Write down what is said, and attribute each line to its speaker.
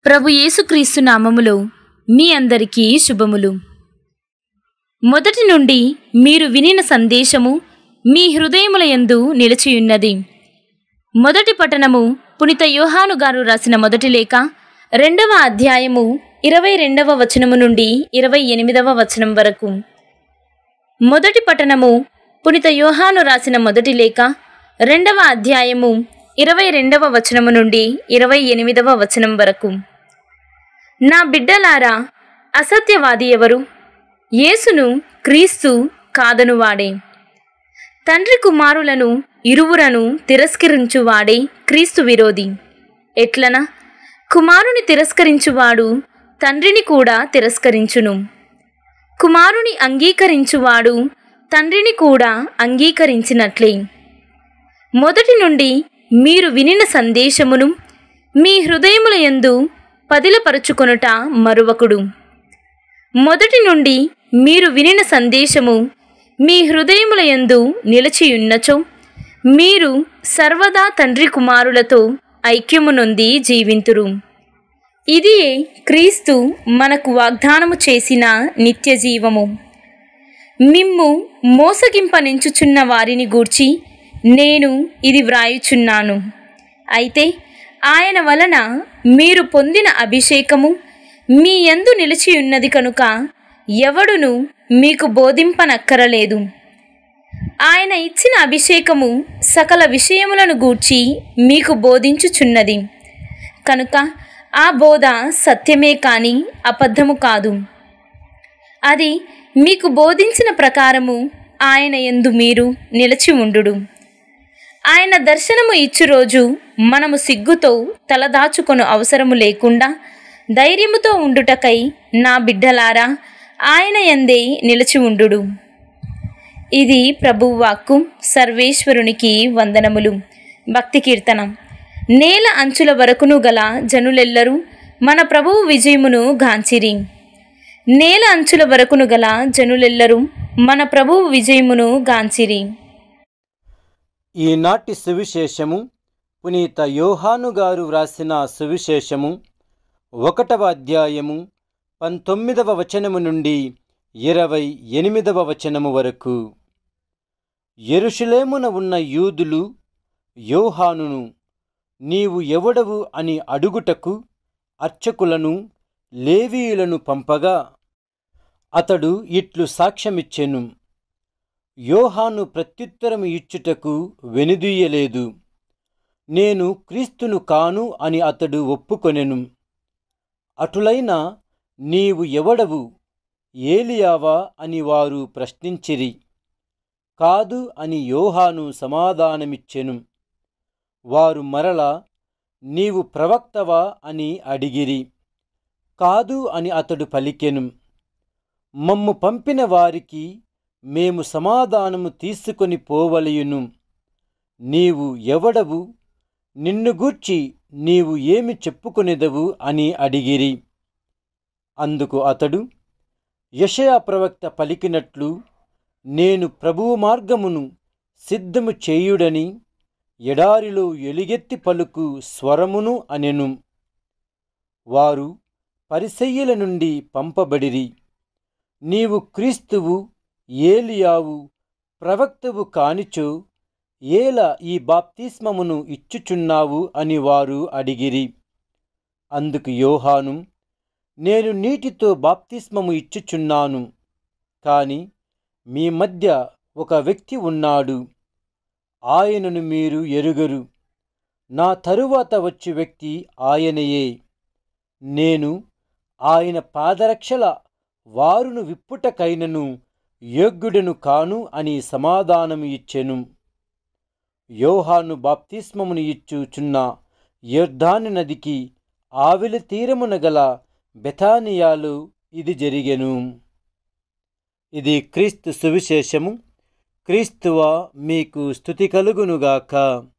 Speaker 1: ప్రభు యేసుక్రీస్తు నామములో మీ అందరికీ శుభములు మొదటి నుండి మీరు వినిన సందేశము మీ హృదయముల యందు నిలిచియున్నది మొదటి పట్టణము పునిత యోహాను గారు రాసిన మొదటి లేఖ రెండవ అధ్యాయము ఇరవై రెండవ వచనము నుండి ఇరవై ఎనిమిదవ వచనం వరకు మొదటి పట్టణము పునిత యోహాను రాసిన మొదటి లేఖ రెండవ అధ్యాయము ఇరవై రెండవ వచనము నుండి ఇరవై ఎనిమిదవ వచనం వరకు నా బిడ్డలారా అసత్యవాది ఎవరు యేసును క్రీస్తు కాదనువాడే తండ్రి కుమారులను ఇరువురను తిరస్కరించువాడే క్రీస్తు విరోధి ఎట్లన కుమారుని తిరస్కరించువాడు తండ్రిని కూడా తిరస్కరించును కుమారుని అంగీకరించువాడు తండ్రిని కూడా అంగీకరించినట్లే మొదటి నుండి మీరు వినిన సందేశమును మీ హృదయముల యందు పదిలపరుచుకొనుట మరువకుడు మొదటి నుండి మీరు వినిన సందేశము మీ హృదయముల యందు నిలిచియున్నచో మీరు సర్వదా తండ్రి కుమారులతో ఐక్యము నొంది జీవింతురు ఇదియే క్రీస్తు మనకు వాగ్దానము చేసిన నిత్య జీవము మిమ్ము మోసగింపనించుచున్న వారిని గూర్చి నేను ఇది వ్రాయుచున్నాను అయితే ఆయన వలన మీరు పొందిన అభిషేకము మీ యందు నిలిచి ఉన్నది కనుక ఎవడును మీకు బోధింపనక్కరలేదు ఆయన ఇచ్చిన అభిషేకము సకల విషయములను గూర్చి మీకు బోధించుచున్నది కనుక ఆ బోధ సత్యమే కాని అబద్ధము కాదు అది మీకు బోధించిన ప్రకారము ఆయన యందు మీరు నిలిచి ఉండుడు ఆయన దర్శనము ఇచ్చు రోజు మనము సిగ్గుతో తలదాచుకొను అవసరము లేకుండా ధైర్యముతో ఉండుటకై నా బిడ్డలారా ఆయన యందే నిలిచి ఉండుడు ఇది ప్రభువు వాక్కు సర్వేశ్వరునికి వందనములు భక్తి కీర్తనం నేల అంచుల వరకును గల జనులెల్లరూ మన ప్రభువు విజయమును గాంచిరి నేల అంచుల వరకును గల జనులెల్లరూ మన ప్రభువు విజయమును గాంచిరి
Speaker 2: ఈనాటి సువిశేషము పునీత యోహాను గారు వ్రాసిన సువిశేషము ఒకటవ అధ్యాయము పంతొమ్మిదవ వచనము నుండి ఇరవై ఎనిమిదవ వచనము వరకు ఎరుషులేమున ఉన్న యూదులు యోహానును నీవు ఎవడవు అని అడుగుటకు అర్చకులను లేవీయులను పంపగా అతడు ఇట్లు సాక్ష్యమిచ్చెను యోహాను ప్రత్యుత్తరము ఇచ్చుటకు వెనుదీయలేదు నేను క్రీస్తును కాను అని అతడు ఒప్పుకొనెను అటులైన నీవు ఎవడవు ఏలియావా అని వారు ప్రశ్నించిరి కాదు అని యోహాను సమాధానమిచ్చెను వారు మరల నీవు ప్రవక్తవా అని అడిగిరి కాదు అని అతడు పలికెను మమ్ము పంపిన వారికి మేము సమాధానము తీసుకొని పోవలయును నీవు ఎవడవు నిన్ను గూర్చి నీవు ఏమి చెప్పుకొనిదవు అని అడిగిరి అందుకు అతడు యషయా ప్రవక్త పలికినట్లు నేను ప్రభువు మార్గమును సిద్ధము చేయుడని ఎడారిలో ఎలుగెత్తి పలుకు స్వరమును అనెను వారు పరిసయ్యుల నుండి పంపబడిరి నీవు క్రీస్తువు ఏలియావు ప్రవక్తవు కానిచో ఏల ఈ బాప్తిస్మమును ఇచ్చుచున్నావు అని వారు అడిగిరి అందుకు యోహాను నేను నీటితో బాప్తిస్మము ఇచ్చుచున్నాను కాని మీ మధ్య ఒక వ్యక్తి ఉన్నాడు ఆయనను మీరు ఎరుగరు నా తరువాత వచ్చే వ్యక్తి ఆయనయే నేను ఆయన పాదరక్షల వారును విప్పుటకైనను యోగ్యుడను కాను అని సమాధానము ఇచ్చెను యోహాను బాప్తిస్మమును ఇచ్చుచున్న యొర్ధాను నదికి ఆవిలి తీరమున గల బెథానియాలో ఇది జరిగెను ఇది క్రీస్తు సువిశేషము క్రీస్తువ మీకు స్థుతి కలుగునుగాక